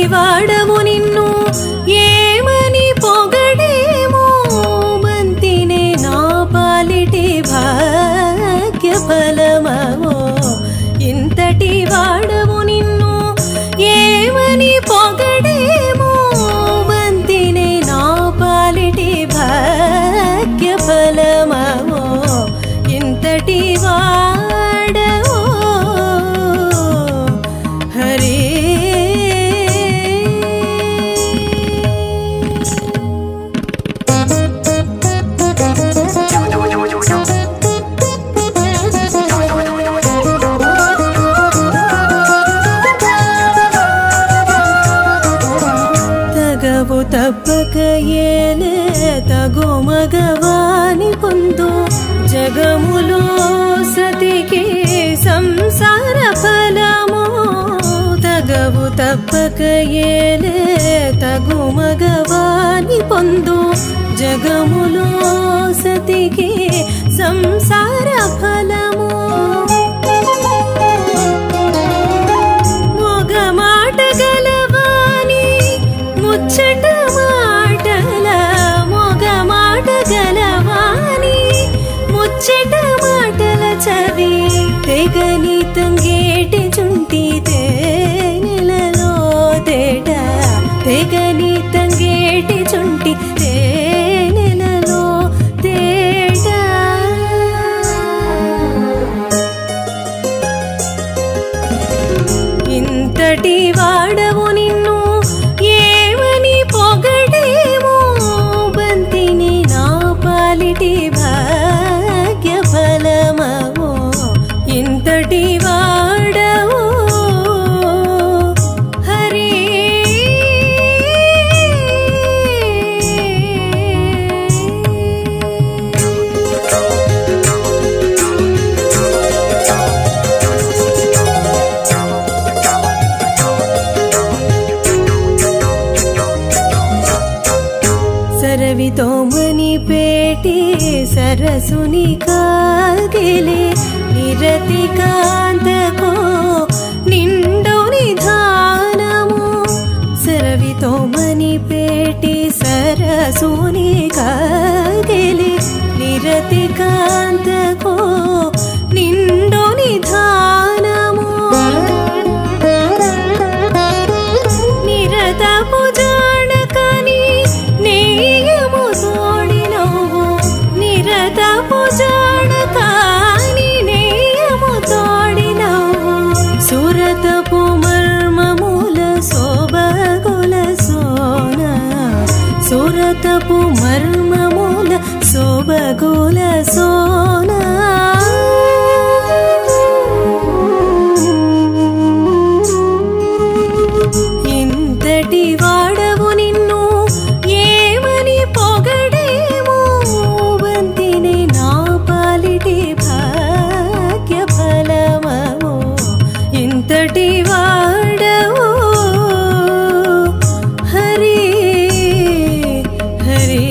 వాడవు నిన్ను ఏమని పొగడేమో బంతినే నా పాలిటి భాగ్య ఫలమవో ఇంతటి వాడవు నిన్ను ఏమని పొగడేమో బంతినే నా పాలిటి భాగ్య ఫలమవో ఇంతటి వాడవో హరే తగవు తప్పక ఏలే తగు మగవాని పొందు జగములో సతికి సంసార ఫలము తగవు తప్పక ఏలే తగు మగవాని పొందు జగములో సతికి సంసార ఫలము మొగ మాట గలవాని ముచ్చట మాటల మొగ మాట గలవాని ముచ్చట మాటల చవి తెగని తంగేటి చుంటి తేనెలలో తేట తెగని తంగేటి చుంటి తేనెలలో తేట ఇంతటి వాడవు నిన్ను ఏమని పొగడేమో బంతిని నా పాలిటి భాగ్య ఫలమవో ఇంతటి వాడవు హరి సరవితో మని పేటి సరసుని కాగిలే నిరతి కాంతకో నిండు నిధానము సరవితో మని పేటి సరసుని కాగిలే నిరతి కాంతకో నిండు నిధానము నిరతపు జాడకని నేయము తోడినవు నిరతపు జాడకని నేయము తోడినవు సురతపు మర్మముల శోభగుల సోన సురతపు మర్మముల శోభగుల సోనా ఇంతటి వాడవు నిన్ను ఏమని పొగడేమో బంతిని నా పాలిటి భాగ్య ఫలమవో ఇంతటి వాడవు హరి హరి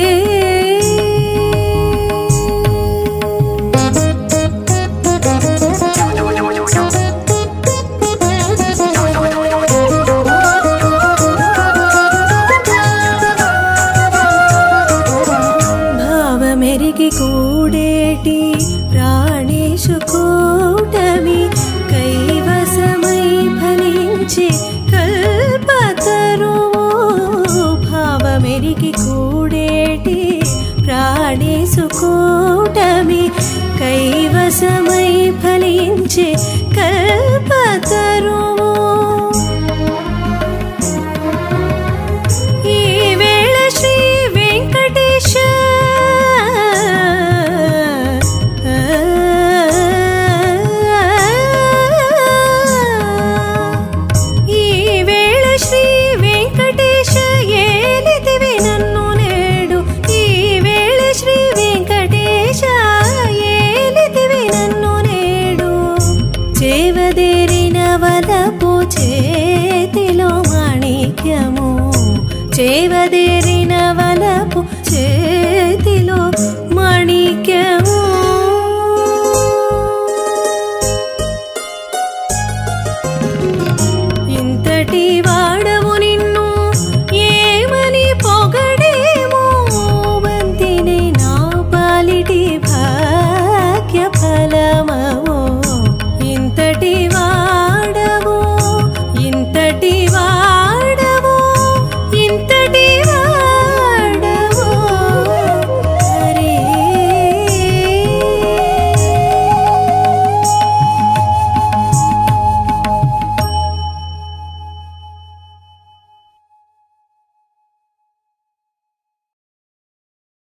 భావమెరిగి కూడేటి ప్రాణేషు కూటమి కైవసమై ఫలించి కల్పతరువు భావమెరిగి కూడేటి ప్రాణేషు కూటమి కైవసమై ఫలించి కల్పతరువు ఈ వేళ శ్రీ వెంకటేశ ఈ వేళ శ్రీ వెంకటేశ ఏలితివి నన్ను నేడు ఈ వేళ శ్రీ వెంకటేశ ఏలితివి నన్ను నేడు చేవదేరిన వలపు చేతిలో మాణిక్యము చేవదేరిన వలపు చేతిలో మాణిక్యము